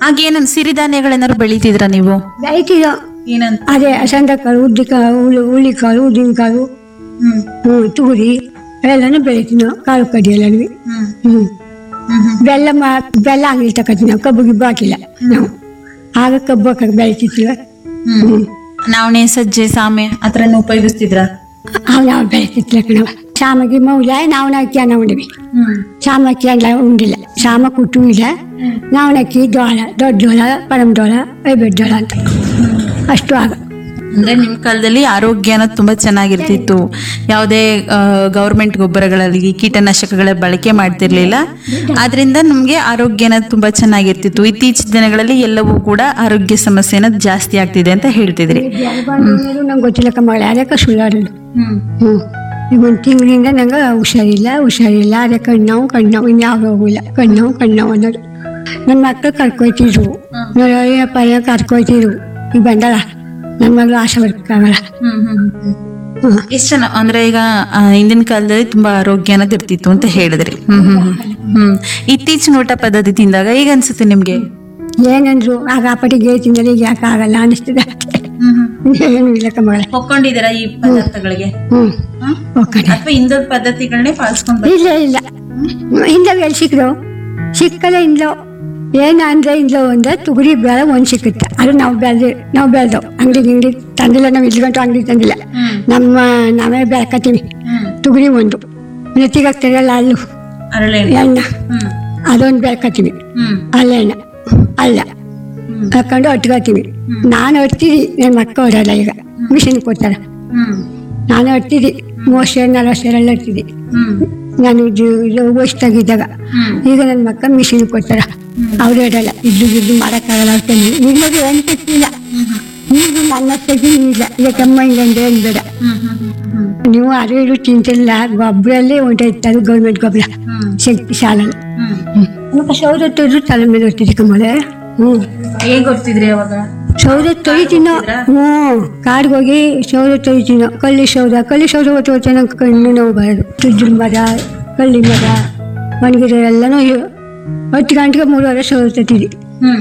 ಆಗೇನನ್ ಸಿರಿಧಾನ್ಯಗಳೇನಾದ್ರು ಬೆಳಿತಿದ್ರ ನೀವು ಬೆಳಿತಿದ್ದೋ ಏನಂತ ಅದೇ ಸಂದಕಾಳು ಉದ್ದಿಕಾಳು ಹುಳಿ ಹುಳಿಕಾಳು ಉದ್ದಿನಕಾಳು ಹ್ಮ್ ಹ್ಞೂ ತುಗುರಿ ಎಲ್ಲನೂ ಬೆಳಿತೀವಿ ನಾವು ಕಾಳು ಕಡಿ ಎಲ್ಲನೂ ಹ್ಮ್ ಹ್ಞೂ ಹ್ಮ್ ಬೆಲ್ಲ ಮಾ ಬೆಲ್ಲ ಅಂಗಡಿ ತಗೋತೀವಿ ನಾವು ಕಬ್ಬು ಗಿಬ್ಬು ಹಾಕಿಲ್ಲ ನಾವು ಆಗ ಕಬ್ಬು ಹಾಕಿ ಬೆಳಿತಿದ್ವಿ ಹ್ಮ್ ಹ್ಞೂ ನವಣೆ ಸಜ್ಜೆ ಸಾಮೆ ಆತರನ್ನ ಉಪಯೋಗಿಸ್ತಿದ್ರ ಅವು ನಾವು ಬೆಳಿತಿದ್ಲ ಕಣವ ಶಾಮಗೆ ಮೌಲ್ಯ ನಾವು ನಾಕಿ ಅನ್ನ ಉಂಡಿವಿ ಹ್ಮ್ ಶಾಮಕ್ಕಿ ಎಲ್ಲ ಉಂಡಿಲ್ಲ ಶಾಮ ಕುಟ್ಟು ಇಲ್ಲ ನಾವು ನಕ್ಕಿ ಜೋಳ ದೊಡ್ಡ ಜೋಳ ಪರಂ ಜೋಳ ಐಬೆಡ್ ಜೋಳ ಅಂತ ಅಷ್ಟು ಆಗ ಅಂದ್ರೆ ನಿಮ್ ಕಾಲದಲ್ಲಿ ಆರೋಗ್ಯನ ತುಂಬಾ ಚೆನ್ನಾಗಿರ್ತಿತ್ತು ಯಾವುದೇ ಗವರ್ಮೆಂಟ್ ಗೊಬ್ಬರಗಳಲ್ಲಿ ಕೀಟನಾಶಕಗಳ ಬಳಕೆ ಮಾಡ್ತಿರ್ಲಿಲ್ಲ ಆದ್ರಿಂದ ನಮ್ಗೆ ಆರೋಗ್ಯನ ತುಂಬಾ ಚೆನ್ನಾಗಿರ್ತಿತ್ತು ಇತ್ತೀಚಿನ ದಿನಗಳಲ್ಲಿ ಎಲ್ಲವೂ ಕೂಡ ಆರೋಗ್ಯ ಸಮಸ್ಯೆನ ಜಾಸ್ತಿ ಆಗ್ತಿದೆ ಅಂತ ಹೇಳ್ತಿದ್ರಿ ನಂಗೆ ಗೊತ್ತಿಲ್ಲ ಕಮ್ಮಗಳ ಅದಕ್ಕೆ ಸುಳ್ಳಾಡಲು ಹ್ಮ್ ಹ್ಞೂ ಈಗ ಒಂದು ತಿಂಗಳಿಂದ ನಂಗೆ ಹುಷಾರಿಲ್ಲ ಹುಷಾರಿಲ್ಲ ಅದೇ ಕಣ್ಣಾವು ಕಣ್ಣಾವು ಇನ್ಯಾವ ಹೋಗಿಲ್ಲ ಕಣ್ಣಾವು ಕಣ್ಣಾವು ಅನ್ನೋದು ನನ್ನ ಮಕ್ಕಳು ಕರ್ಕೊಯ್ತಿದ್ರು ನನ್ನ ಪರ್ಯ ಕರ್ಕೊಯ್ತಿದ್ರು ಈಗ ಬಂದಳ ನನ್ನ ಮಗಳು ಆಶೆ ಬರ್ಕಾಗಲ್ಲ ಹ್ಮ್ ಹ್ಮ್ ಹ್ಮ್ ಹ್ಞೂ ಎಷ್ಟು ಜನ ಅಂದ್ರೆ ಈಗ ಆ, ಹಿಂದಿನ ಕಾಲದಲ್ಲಿ ತುಂಬಾ ಆರೋಗ್ಯ ಅನ್ನೋದು ಇರ್ತಿತ್ತು ಅಂತ ಹೇಳಿದ್ರಿ ಹ್ಮ್ ಹ್ಮ್ ಹ್ಮ್. ಹ್ಮ್ ಇತ್ತೀಚಿನ ಊಟ ಪದ್ಧತಿ ತಿಂದಾಗ ಈಗ ಅನ್ಸುತ್ತೆ ನಿಮ್ಗೆ ಏನಂದ್ರು ಆಗ ಆ ಪಟ್ಟಿಗೆ ತಿಂದರೆ ಈಗ ಯಾಕೆ ಆಗಲ್ಲ ಅನಿಸ್ತದೆ ಏನು ಇಲ್ಲ ಕಮ್ಮಗಳ ಹೊಕ್ಕೊಂಡಿದ್ದೀರಾ ಈ ಪದಾರ್ಥಗಳಿಗೆ ಹ್ಞೂ ಓಕೆ ಅಥವಾ ಹಿಂದೂ ಪದ್ಧತಿಗಳನ್ನೇ ಪಾಲಿಸ್ಕೊಂಡು ಇಲ್ಲ ಇಲ್ಲ ಹಿಂದೆ ಎಲ್ಲಿ ಸಿಕ್ಕರು ಸಿಕ್ಕಲ್ಲ ಇಂದ್ಲೋ ಏನು ಅಂದ್ರೆ ಇಂದ್ಲೋ ಅಂದ್ರೆ ತುಗುರಿ ಬೇಳೆ ಒಂದು ಸಿಕ್ಕುತ್ತೆ ಅದು ನಾವು ಬೆಳೆದು ನಾವು ಬೆಳೆದವು ಅಂಗಡಿ ಗಿಂಗಡಿ ತಂದಿಲ್ಲ ನಾವು ಇಲ್ಗಂಟು ಅಂಗಡಿ ತಂದಿಲ್ಲ ಹ್ಮ್ ನಮ್ಮ ನಾವೇ ಬೆಳ್ಕತ್ತೀವಿ ಹ್ಮ್ ತುಗುರಿ ಒಂದು ನೆತ್ತಿಗಾಗ್ತಾರಲ್ಲ ಅಲ್ಲು ಅರಳೆಣ್ಣೆ ಎಣ್ಣೆ ಹ್ಮ್ ಅದೊಂದು ಬೆಳ್ಕತ್ತೀವಿ ಹ್ಮ್ ಅಲ್ಲೆಣ್ಣೆ ಅಲ್ಲ ಹ್ಮ್ ಹಾಕೊಂಡು ಹೊಟ್ಕೋತೀವಿ ನಾನು ಹೊಡ್ತೀವಿ ನನ್ನ ಮಕ್ಕ ಹೊಡಲ್ಲ ಈಗ ಮಿಷಿನ್ ಕೊಡ್ತಾರೆ ಹ್ಮ್ ನಾನು ಹೊಡ್ತಿದ್ದಿ ಮೂವತ್ತು ಸೇರು ನಲ್ವತ್ತು ಸೇರೆಲ್ಲ ಹೊಡ್ತಿದ್ದಿ ಹ್ಮ್ ನಾನು ಇದು ಇದು ವಯಸ್ಸಾಗಿದ್ದಾಗ ಹ್ಮ್ ಈಗ ನನ್ನ ಮಕ್ಕ ಮಿಷಿನ್ ಕೊಡ್ತಾರ ಅವ್ರು ಹೇಳಲ್ಲ ಇದ್ದು ಇದ್ದು ಮಾಡೋಕ್ಕಾಗಲ್ಲ ಅಂತೇಳಿ ಈಗ ನೋಡಿ ಏನು ಸಿಕ್ಕಿಲ್ಲ ಈಗ ನನ್ನ ತೆಗಿ ಇಲ್ಲ ಈಗ ಕಮ್ಮ ಹಿಂಗಂದ್ರೆ ಏನ್ ಬೇಡ ಹ್ಮ್ ಹ್ಮ್ ಹ್ಮ್ ನೀವು ಅದು ಇದು ತಿಂತಿಲ್ಲ ಗೊಬ್ಬರಲ್ಲೇ ಹೊಂಟೈತದು ಗೌರ್ಮೆಂಟ್ ಗೊಬ್ಬರ ಹ್ಮ್ ಶಕ್ತಿ ಶಾಲಲ್ಲಿ ಹ್ಮ್ ಮತ್ತೆ ಸೌದೆ ತೊಯ್ದು ತಲೆ ಮೇಲೆ ಹೊರ್ತಿದ್ದೆ ಕಮ್ಮಳೆ ಹ್ಞೂ ಹೇಗ್ ಗೊತ್ತಿದ್ರಿ ಅವಾಗ ಸೌದೆ ತೊಯ್ತೀನೋ ಹ್ಞೂ ಕಾಡ್ಗೆ ಹೋಗಿ ಸೌದೆ ತೊಯ್ತೀನೋ ಕಳ್ಳಿ ಸೌದೆ ಕಳ್ಳಿ ಸೌದೆ ಹೊತ್ತು ಹೊತ್ತು ನಂಗೆ ಕಣ್ಣು ನೋವು ಬರೋದು ತುಜ್ಜು ಮರ ಕಳ್ಳಿ ಮರ ಒಣಗಿರೋ ಎಲ್ಲನೂ ಇವು. ಹತ್ತು ಗಂಟೆಗೆ ಮೂರುವರೆ ಸೌದೆ ತತ್ತಿದ್ವಿ ಹ್ಮ್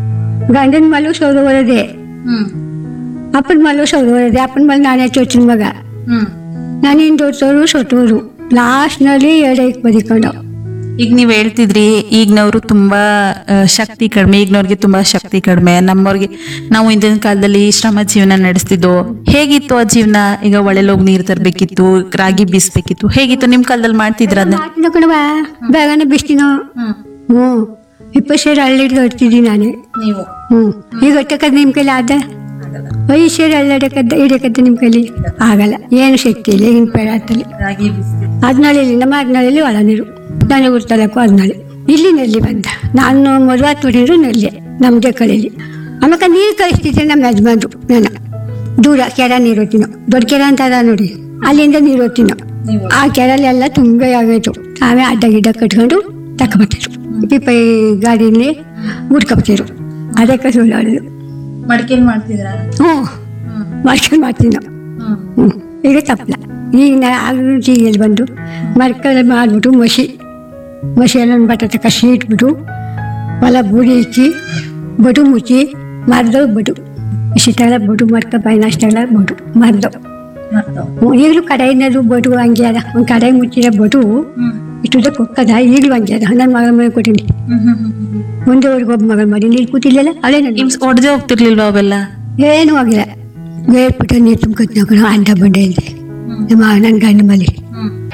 ಗಂಡನ ಮಲ್ಲು ಸೌದೆ ಹೊರದೆ ಹ್ಮ್ ಅಪ್ಪನ ಮಲ್ಲು ಸೌದೆ ಹೊರದೆ ಅಪ್ಪನ ಮಲ್ ನಾನೇ ಚೊಚ್ಚಿನ ಮಗ ಹ್ಮ್ ನಾನು ಹಿಂದೆ ಓದ್ಸೋರು ಸೊತ್ತೋರು ಲಾಸ್ಟ್ನಲ್ಲಿ ಎರಡೈಕ್ ಬದಿಕೊಂಡು ಈಗ ನೀವ್ ಹೇಳ್ತಿದ್ರಿ ಈಗಿನವ್ರು ತುಂಬಾ ಆ, ಶಕ್ತಿ ಕಡಿಮೆ ಈಗಿನವ್ರಿಗೆ ತುಂಬಾ ಶಕ್ತಿ ಕಡಿಮೆ ನಮ್ಮವ್ರಿಗೆ ನಾವು ಹಿಂದಿನ ಕಾಲದಲ್ಲಿ ಶ್ರಮ ಜೀವನ ನಡೆಸ್ತಿದ್ದೋ ಹೇಗಿತ್ತು ಆ ಜೀವನ ಈಗ ಒಳೆಲೋಗಿ ನೀರ್ ತರ್ಬೇಕಿತ್ತು ರಾಗಿ ಬೀಸ್ಬೇಕಿತ್ತು ಹೇಗಿತ್ತು ನಿಮ್ ಕಾಲದಲ್ಲಿ ಮಾಡ್ತಿದ್ರ ಅದನ್ನ ಮಾಡ್ತೀನೋ ಕಣವ ಬೇಗನೆ ಬಿಸ್ತೀನೋ ಹ್ಞೂ ಇಪ್ಪತ್ತು ಸೇರು ಹಳ್ಳಿಡ್ದು ಹೊಡ್ತಿದ್ದಿ ನಾನೇ ನೀವು ಹ್ಞೂ ಈಗ ಹೊಟ್ಟೆಕದ್ ನಿಮ್ಮ ಕೈಲಿ ಆದ ಐದು ಸೇರು ಹಳ್ಳಿಡಕದ್ದ ಹಿಡಿಯಕದ್ದ ನಿಮ್ಮ ಕೈಲಿ ಆಗಲ್ಲ ಏನು ಶಕ್ತಿ ಇಲ್ಲ ಈಗಿನ ಪೇಡಾತಲ್ಲಿ ರಾಗಿ ಬೀಸ್ತಿದ್ರು ಹದಿನಾಳಲ್ಲಿ ನಮ್ಮ ಹದಿನಾಳಲ್ಲಿ ಒಳ ನೀರು ನನಗೆ ತಾಲೂಕು ಹದಿನಾಳು ಇಲ್ಲಿ ನೆಲ್ಲಿ ಬಂದ ನಾನು ಮದುವೆ ತೊಡಿದ್ರು ನೆಲ್ಲಿ ನಮ್ಮದೇ ಕಳೆಯಲ್ಲಿ ಆಮೇಲೆ ನೀರು ಕಳಿಸ್ತಿದ್ದೆ ನಮ್ಮ ಯಜಮಾನ್ರು ನಾನು ದೂರ ಕೆರೆ ನೀರು ಹೊತ್ತಿನೋ ದೊಡ್ಡ ಕೆರೆ ಅಂತ ಅದ ನೋಡಿ ಅಲ್ಲಿಂದ ನೀರು ಹೊತ್ತಿನೋ ನೀವು ಆ ಕೆರೆಲೆಲ್ಲ ತುಂಬ ಆಗೋಯ್ತು ನಾವೇ ಅಡ್ಡ ಗಿಡ್ಡ ಕಟ್ಕೊಂಡು ತಕೊಬತ್ತಿರು ಪಿಪ್ಪೈ ಗಾಡಿಯಲ್ಲಿ ಹುಡ್ಕೊಬತ್ತಿರು ಅದಕ್ಕೆ ಸುಳ್ಳಾಡೋದು ಮಡಿಕೆ ಮಾಡ್ತಿದ್ರ ಹ್ಞೂ ಮಾಡ್ಕೊಂಡು ಮಾಡ್ತೀವಿ ನಾವು ಹ್ಞೂ ಈಗ ತಪ್ಪಲ ಈಗ ನಾ ಆಗಲೂ ಟೀಯಲ್ಲಿ ಬಂದು ಮರ್ಕಲ್ಲಿ ಮಾಡಿಬಿಟ್ಟು ಮಸಿ ಮಸಿ ಎಲ್ಲ ಬಟಾಟೆ ಕಸಿ ಇಟ್ಬಿಟ್ಟು ಹೊಲ ಬೂಡಿ ಇಕ್ಕಿ ಬಡು ಮುಚ್ಚಿ ಮರ್ದವ್ ಬಡು ಇಷ್ಟೆಲ್ಲ ಬಡು ಮರ್ಕ ಬೈನಷ್ಟೆಲ್ಲ ಬಡು ಮರ್ದವ್ ಹ್ಞೂ ಈಗಲೂ ಕಡೆಯಿಂದಲೂ ಬಡು ಹಂಗೆ ಅದ ಒಂದು ಕಡೆ ಮುಚ್ಚಿರೋ ಬಡು ಇಷ್ಟುದಕ್ಕೆ ಹೋಗ್ತದ ಈಗಲೂ ಹಂಗೆ ಅದ ನನ್ನ ಮಗಳ ಮನೆ ಕೊಟ್ಟಿನಿ ಮುಂದೆ ಅವ್ರಿಗೆ ಒಬ್ಬ ಮಗಳು ಮಾಡಿ ನೀರು ಕೂತಿಲ್ಲಲ್ಲ ಅವಳೇ ನನ್ನ ನಿಮ್ ಒಡ್ದೆ ಹೋಗ್ತಿರ್ಲಿಲ್ವಾ ಅವೆಲ್ಲ ಏನು ಆಗಿಲ್ಲ ಗೇರ್ಬಿಟ್ಟು ನೀರು ತುಂಬ್ಕೊತ್ ನಾವು ಅಂಡ ಬಂಡೆ ಅಂದೆ ನಮ್ಮ ನನ್ನ ಗಂಡ ಮಲಿ